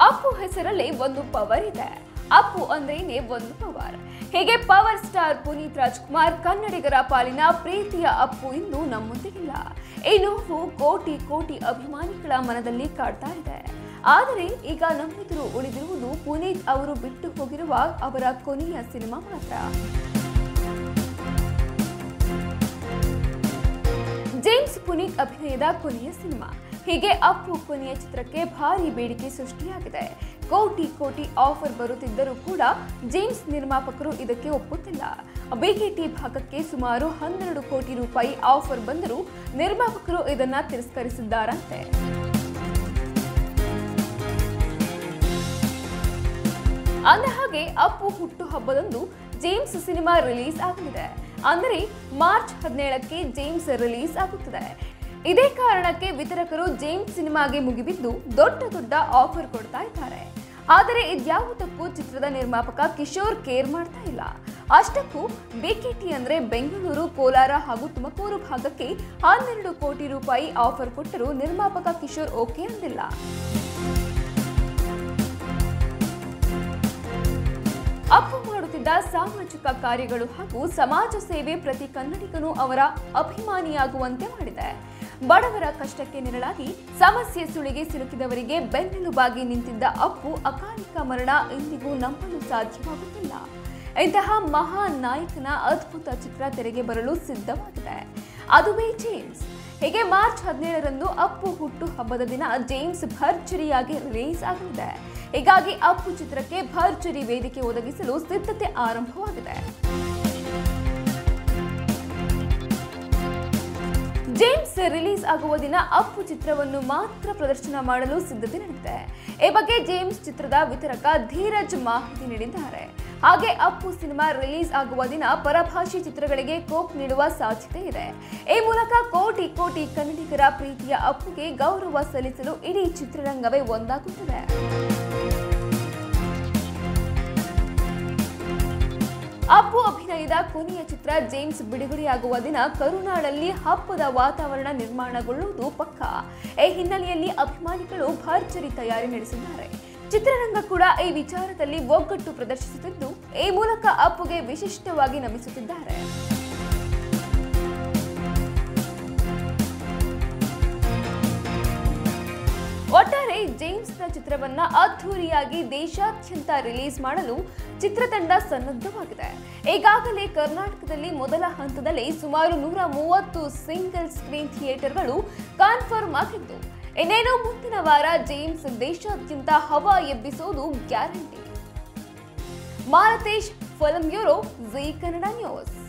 ಅಪ್ಪು ಹೆಸರಲ್ಲಿ ಒಂದು ಪವರ್ ಇದೆ ಅಪ್ಪು ಅಂದ್ರೇನೆ ಒಂದು ಪವರ್ ಹೀಗೆ ಪವರ್ ಸ್ಟಾರ್ ಪುನೀತ್ ರಾಜ್ಕುಮಾರ್ ಕನ್ನಡಿಗರ ಪಾಲಿನ ಪ್ರೀತಿಯ ಅಪ್ಪು ಇಂದು ನಮ್ಮೊಂದಿಗಿಲ್ಲ ಈ ನೋವು ಕೋಟಿ ಕೋಟಿ ಅಭಿಮಾನಿಗಳ ಮನದಲ್ಲಿ ಕಾಡ್ತಾ ಇದೆ ಆದರೆ ಈಗ ನಮ್ಮೆದುರು ಉಳಿದಿರುವುದು ಪುನೀತ್ ಅವರು ಬಿಟ್ಟು ಹೋಗಿರುವ ಅವರ ಕೊನೆಯ ಸಿನಿಮಾ ಮಾತ್ರ ಜೇಮ್ಸ್ ಪುನೀತ್ ಅಭಿನಯದ ಕೊನೆಯ ಸಿನಿಮಾ ಹೀಗೆ ಅಪ್ಪು ಕೊನೆಯ ಚಿತ್ರಕ್ಕೆ ಭಾರಿ ಬೇಡಿಕೆ ಸೃಷ್ಟಿಯಾಗಿದೆ ಕೋಟಿ ಕೋಟಿ ಆಫರ್ ಬರುತ್ತಿದ್ದರೂ ಕೂಡ ಜೇಮ್ಸ್ ನಿರ್ಮಾಪಕರು ಇದಕ್ಕೆ ಒಪ್ಪುತ್ತಿಲ್ಲ ಬಿಕೆಟಿ ಭಾಗಕ್ಕೆ ಸುಮಾರು ಹನ್ನೆರಡು ಕೋಟಿ ರೂಪಾಯಿ ಆಫರ್ ಬಂದರೂ ನಿರ್ಮಾಪಕರು ಇದನ್ನ ತಿರಸ್ಕರಿಸಿದ್ದಾರಂತೆ ಅಂದ ಹಾಗೆ ಅಪ್ಪು ಹುಟ್ಟು ಹಬ್ಬದಂದು ಜೇಮ್ಸ್ ಸಿನಿಮಾ ರಿಲೀಸ್ ಆಗಲಿದೆ ಅಂದರೆ ಮಾರ್ಚ್ ಹದಿನೇಳಕ್ಕೆ ಜೇಮ್ಸ್ ರಿಲೀಸ್ ಆಗುತ್ತದೆ ಇದೇ ಕಾರಣಕ್ಕೆ ವಿತರಕರು ಜೇಮ್ಸ್ ಸಿನಿಮಾಗೆ ಮುಗಿಬಿದ್ದು ದೊಡ್ಡ ದೊಡ್ಡ ಆಫರ್ ಕೊಡ್ತಾ ಇದ್ದಾರೆ ಆದರೆ ಇದ್ಯಾವುದಕ್ಕೂ ಚಿತ್ರದ ನಿರ್ಮಾಪಕ ಕಿಶೋರ್ ಕೇರ್ ಮಾಡ್ತಾ ಇಲ್ಲ ಅಷ್ಟಕ್ಕೂ ಬಿಕೆಟಿ ಅಂದ್ರೆ ಬೆಂಗಳೂರು ಕೋಲಾರ ಹಾಗೂ ತುಮಕೂರು ಭಾಗಕ್ಕೆ ಹನ್ನೆರಡು ಕೋಟಿ ರೂಪಾಯಿ ಆಫರ್ ಕೊಟ್ಟರೂ ನಿರ್ಮಾಪಕ ಕಿಶೋರ್ ಓಕೆ ಅಂದಿಲ್ಲ ಅಪ್ಪು ಮಾಡುತ್ತಿದ್ದ ಸಾಮಾಜಿಕ ಕಾರ್ಯಗಳು ಹಾಗೂ ಸಮಾಜ ಸೇವೆ ಪ್ರತಿ ಕನ್ನಡಿಗನು ಅವರ ಅಭಿಮಾನಿಯಾಗುವಂತೆ ಮಾಡಿದೆ ಬಡವರ ಕಷ್ಟಕ್ಕೆ ನೆರಳಾಗಿ ಸಮಸ್ಯೆ ಸುಳಿಗೆ ಸಿಲುಕಿದವರಿಗೆ ಬೆನ್ನೆಲುಬಾಗಿ ನಿಂತಿದ್ದ ಅಪ್ಪು ಅಕಾಲಿಕ ಮರಣ ಇಂದಿಗೂ ನಂಬಲು ಸಾಧ್ಯವಾಗುತ್ತಿಲ್ಲ ಇಂತಹ ಮಹಾನ್ ನಾಯಕನ ಅದ್ಭುತ ಚಿತ್ರ ತೆರೆಗೆ ಬರಲು ಸಿದ್ಧವಾಗಿದೆ ಅದುವೇ ಜೇಮ್ಸ್ ಹೀಗೆ ಮಾರ್ಚ್ ಹದಿನೇಳರಂದು ಅಪ್ಪು ಹುಟ್ಟು ಹಬ್ಬದ ದಿನ ಜೇಮ್ಸ್ ಭರ್ಜರಿಯಾಗಿ ರಿಲೀಸ್ ಆಗಲಿದೆ ಹೀಗಾಗಿ ಅಪ್ಪು ಚಿತ್ರಕ್ಕೆ ಭರ್ಜರಿ ವೇದಿಕೆ ಒದಗಿಸಲು ಸಿದ್ಧತೆ ಆರಂಭವಾಗಿದೆ ಜೇಮ್ಸ್ ರಿಲೀಸ್ ಆಗುವ ದಿನ ಅಪ್ಪು ಚಿತ್ರವನ್ನು ಮಾತ್ರ ಪ್ರದರ್ಶನ ಮಾಡಲು ಸಿದ್ಧತೆ ನಡೆದಿದೆ ಈ ಬಗ್ಗೆ ಜೇಮ್ಸ್ ಚಿತ್ರದ ವಿತರಕ ಧೀರಜ್ ಮಾಹಿತಿ ನೀಡಿದ್ದಾರೆ ಹಾಗೆ ಅಪ್ಪು ಸಿನಿಮಾ ರಿಲೀಸ್ ಆಗುವ ದಿನ ಪರಭಾಷೆ ಚಿತ್ರಗಳಿಗೆ ಕೋಪ್ ನೀಡುವ ಸಾಧ್ಯತೆ ಇದೆ ಈ ಮೂಲಕ ಕೋಟಿ ಕೋಟಿ ಕನ್ನಡಿಗರ ಪ್ರೀತಿಯ ಅಪ್ಪುಗೆ ಗೌರವ ಸಲ್ಲಿಸಲು ಇಡೀ ಚಿತ್ರರಂಗವೇ ಒಂದಾಗುತ್ತದೆ ಅಪ್ಪು ಅಭಿನಯದ ಕೊನೆಯ ಚಿತ್ರ ಜೇಮ್ಸ್ ಬಿಡುಗಡೆಯಾಗುವ ದಿನ ಕರುನಾಡಲ್ಲಿ ಹಬ್ಬದ ವಾತಾವರಣ ನಿರ್ಮಾಣಗೊಳ್ಳುವುದು ಪಕ್ಕ ಈ ಹಿನ್ನೆಲೆಯಲ್ಲಿ ಅಭಿಮಾನಿಗಳು ಭರ್ಜರಿ ತಯಾರಿ ನಡೆಸಿದ್ದಾರೆ ಚಿತ್ರರಂಗ ಕೂಡ ಈ ವಿಚಾರದಲ್ಲಿ ಒಗ್ಗಟ್ಟು ಪ್ರದರ್ಶಿಸುತ್ತಿದ್ದು ಈ ಮೂಲಕ ಅಪ್ಪುಗೆ ವಿಶಿಷ್ಟವಾಗಿ ನಮಿಸುತ್ತಿದ್ದಾರೆ ಒಟ್ಟಾರೆ ಜೇಮ್ಸ್ನ ಚಿತ್ರವನ್ನ ಅದ್ಧೂರಿಯಾಗಿ ದೇಶಾದ್ಯಂತ ರಿಲೀಸ್ ಮಾಡಲು ಚಿತ್ರತಂಡ ಸನ್ನದ್ಧವಾಗಿದೆ ಈಗಾಗಲೇ ಕರ್ನಾಟಕದಲ್ಲಿ ಮೊದಲ ಹಂತದಲ್ಲಿ ಸುಮಾರು ನೂರ ಮೂವತ್ತು ಸಿಂಗಲ್ ಸ್ಕ್ರೀನ್ ಥಿಯೇಟರ್ಗಳು ಕನ್ಫರ್ಮ್ ಆಗಿದ್ದು ಇನ್ನೇನು ಮುಂದಿನ ವಾರ ಜೇಮ್ಸ್ ದೇಶಾದ್ಯಂತ ಹವಾ ಎಬ್ಬಿಸೋದು guarantee Malatesh film bureau G Kannada news